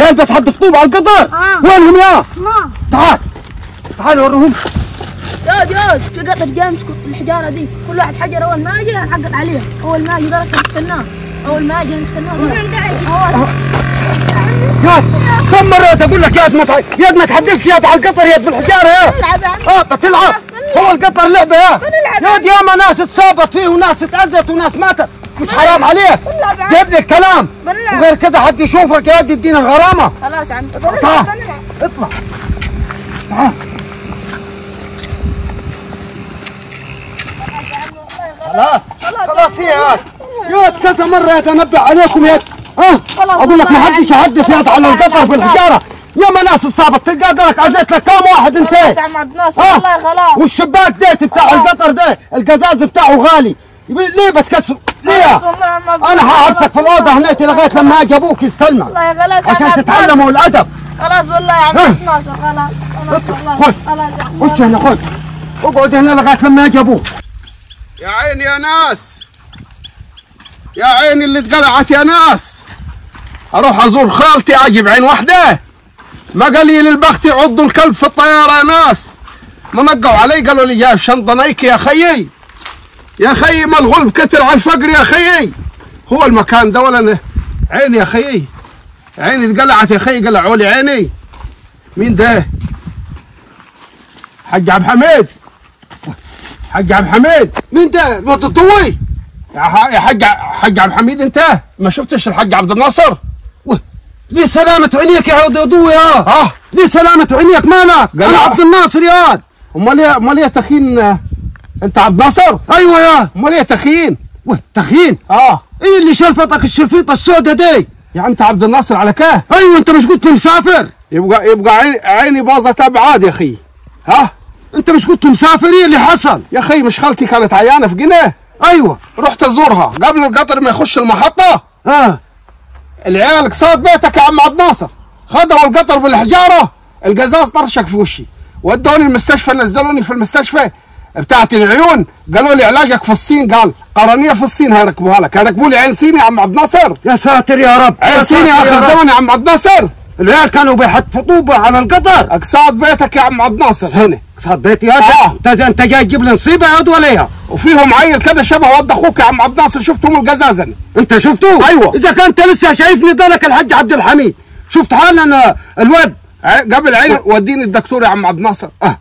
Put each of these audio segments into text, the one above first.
العيال بتحدف طوب على القطر آه. وينهم يا ما تعال تعال ورهم يود يود في قطر جاي يمسكوا الحجاره دي كل واحد حجر اول ما اجي نحقق عليها اول ما اجي ذاك نستناه اول ما اجي نستناه اول ياد كم مرة اقول لك ياد ما تع- ياد ما تحدفش ياد على القطر ياد في الحجارة يا نلعب يعني اه بتلعب هو القطر لعبة يا بنلعب. ياد ياما ناس اتصابت فيه وناس اتأذت وناس ماتت مش حرام عليك بنلعب يعني. جيب لي الكلام بنلعب. وغير كده حد يشوفك ياد يدينا غرامة خلاص يا عم تعال بنلعب بنلعب اطلع تعال خلاص خلاص هي ياد ياد كذا مرة يتنبه عليكم ياد ها خلاص اقول لك ما والله حدش يعني. يحدف ياد على القطر بالحجارة يا ما ناس اتصابت تلقى درك عزيت لك كم واحد انت خلاص يا عم عبد الناصر ها؟ والله خلاص والشباك ديت بتاع القطر ده القزاز بتاعه غالي يبي- ليه بتكسر ليه خلاص والله ما انا حابسك في الاوضه هناك لغايه لما اجي ابوك يستلمك والله خلاص يا عم عشان عبد الناصر. تتعلموا الادب خلاص والله يا عم ها؟ عبد الناصر خلاص خلاص اطلع، خلاص خش. خلاص يا عم خش هنا خش اقعد هنا لغايه لما اجي ابوك يا عيني يا ناس يا عيني اللي اتقلعت يا ناس اروح ازور خالتي اجي بعين واحده ما قليل البخت يعضوا الكلب في الطياره يا ناس منقوا علي قالوا لي جايب شنطه نايكي يا خيي يا خيي ما الغلب كتر على الفقر يا خيي هو المكان ده ولا أنا- عيني يا خيي عيني اتقلعت يا خيي قلعوا لي عيني مين ده حاج عبد الحميد حاج عبد الحميد مين ده الواد الطوي يا ح- يا حاج حاج عبد الحميد انت ما شفتش الحاج عبد الناصر ليه سلامة عينيك يا عود ضوي يا اه ليه سلامة عينيك مالك قال انا له- عبد الناصر يا امال ايه امال ايه تخين آه، انت عبد الناصر ايوه يا امال ايه تخين وه، تخين اه ايه اللي شلفتك الشلفيطة السوداء دي يا انت عبد الناصر على كاه ايوه انت مش قلت لي مسافر يبقى يبقى عيني, عيني باظت ابعاد يا اخي ها انت مش قلت مسافر ايه اللي حصل يا اخي مش خالتي كانت عيانه في جنيه ايوه رحت ازورها قبل القطر ما يخش المحطه اه العيال قصاد بيتك يا عم عبد الناصر خدوا القطر بالحجاره القزاز طرشك في وشي ودوني المستشفى نزلوني في المستشفى بتاعت العيون قالوا لي علاجك في الصين قال قرنيه في الصين هيركبوها لك هيركبوا لي عين صيني يا عم عبد الناصر يا ساتر يا رب عين صيني ساتر يا اخر رب. زمن يا عم عبد الناصر العيال كانوا بيحطوا طوبة على القطر اقصاد بيتك يا عم عبد الناصر هنا صاد بيتي يا آه. انت انت جاي تجيب لي نصيبة يا ولا يا وفيهم عيل كده شبه ود اخوك يا عم عبد الناصر شفتهم القزازه انت شفته أيوة. اذا كنت لسه شايفني ضلك الحاج عبد الحميد شفت حالا الواد ع- قبل عين وديني الدكتور يا عم عبد الناصر آه.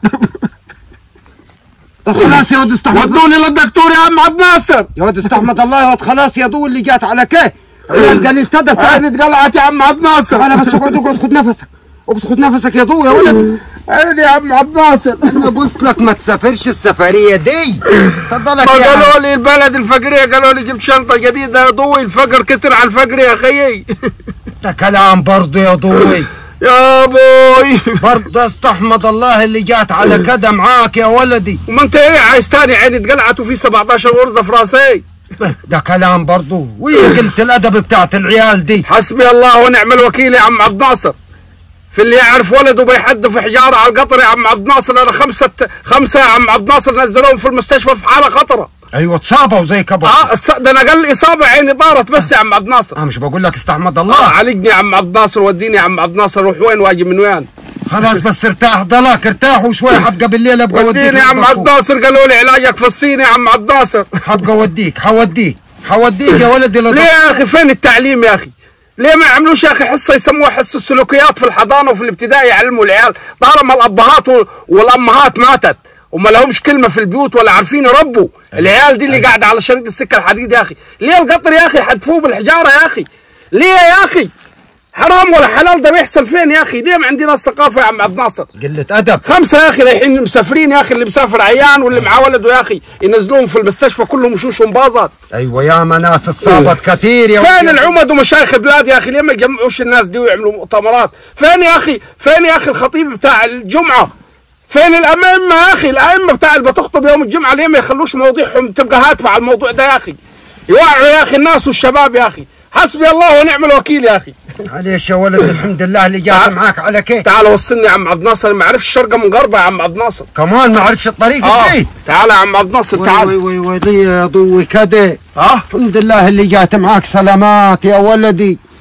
خلاص يا ولد استحمد ودوني للدكتور يا عم عبد الناصر يا ولد استحمد الله يا ولد خلاص يا ضو اللي جات على كيه عيال قليل تقدر تعال عيني اتقلعت يا عم عبد الناصر تعال بس اقعد اقعد خد نفسك اقعد خد نفسك يا ضو يا ولد عيني يا عم عبد الناصر انا قلت لك ما تسافرش السفريه دي تضلك ما يا عم. قالوا لي البلد الفقريه قالوا لي جبت شنطه جديده يا ضوي الفقر كتر على الفقر يا خيي ده كلام برضه يا ضوي يا ابوي برضه استحمد الله اللي جات على كده معاك يا ولدي وما انت ايه عايز تاني عيني اتقلعت وفي 17 غرزه في راسي ده كلام برضه ويا قلة الادب بتاعت العيال دي حسبي الله ونعم الوكيل يا عم عبد الناصر في اللي يعرف ولده بيحدف حجاره على القطر يا عم عبد الناصر انا خمسه خمسه يا عم عبد الناصر نزلوهم في المستشفى في حاله خطره ايوه اتصابوا زي كبر اه الص- ده انا قال لي اصابه عيني طارت بس يا عم عبد الناصر انا مش بقول لك استحمد اه الله عالجني يا عم عبد الناصر وديني يا عم عبد الناصر روح وين واجي من وين خلاص بس ارتاح ضلك ارتاح وشوي حبقى بالليل ابقى اوديك وديني يا عم عبد الناصر قالوا لي علاجك في الصين يا عم عبد الناصر حبقى اوديك حوديك حوديك يا ولدي ليه لض... يا اخي فين التعليم يا اخي ليه ما يعملوش يا اخي حصه يسموها حصه السلوكيات في الحضانه وفي الابتدائي يعلموا العيال طالما الابهات و- والامهات ماتت وما لهمش كلمه في البيوت ولا عارفين يربوا العيال دي اللي قاعده على شريط السكه الحديد يا اخي ليه القطر يا اخي حدفوه بالحجاره يا اخي ليه يا اخي حرام ولا حلال ده بيحصل فين يا اخي ليه ما عندنا الثقافه يا عم عبد الناصر قلة ادب خمسه يا اخي رايحين مسافرين يا اخي اللي مسافر عيان واللي معاه ولده يا اخي ينزلوهم في المستشفى كلهم وشوشهم باظت ايوه يا ما ناس اتصابت كثير يا فين ولدي. العمد ومشايخ البلاد يا اخي ليه ما يجمعوش الناس دي ويعملوا مؤتمرات فين يا اخي فين يا اخي الخطيب بتاع الجمعه فين الائمه يا اخي الائمه بتاع اللي بتخطب يوم الجمعه ليه ما يخلوش مواضيعهم تبقى هادفه على الموضوع ده يا اخي يوعوا يا اخي الناس والشباب يا اخي حسبي الله ونعم الوكيل يا اخي معليش يا ولد الحمد لله اللي جات تعال. معاك على كيف تعال وصلني يا عم عبد الناصر ما عرفش الشرقه من غربه يا عم عبد الناصر كمان ما عرفش الطريق اه ازاي تعال يا عم عبد الناصر وي تعال وي وي وي لي يا ضوي كده اه الحمد لله اللي جات معاك سلامات يا ولدي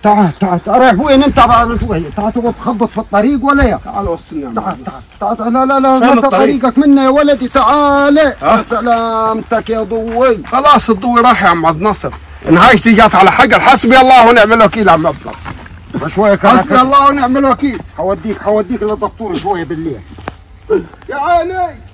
تعال تعال تعال رايح وين انت بعد شوي تعال تقعد تخبط في الطريق ولا يا تعال وصلني يا تعال معلم. تعال تعال لا لا لا فين ما الطريق؟ طريقك منا يا ولدي تعال ها؟ يا سلامتك يا ضوي خلاص الضوء راح يا عم عبد الناصر نهايتي جات على حجر حسبي الله ونعم الوكيل يا عم عبد الله شوي حسبي كذا الله ونعم الوكيل حوديك حوديك للدكتور شوي بالليل يا عيني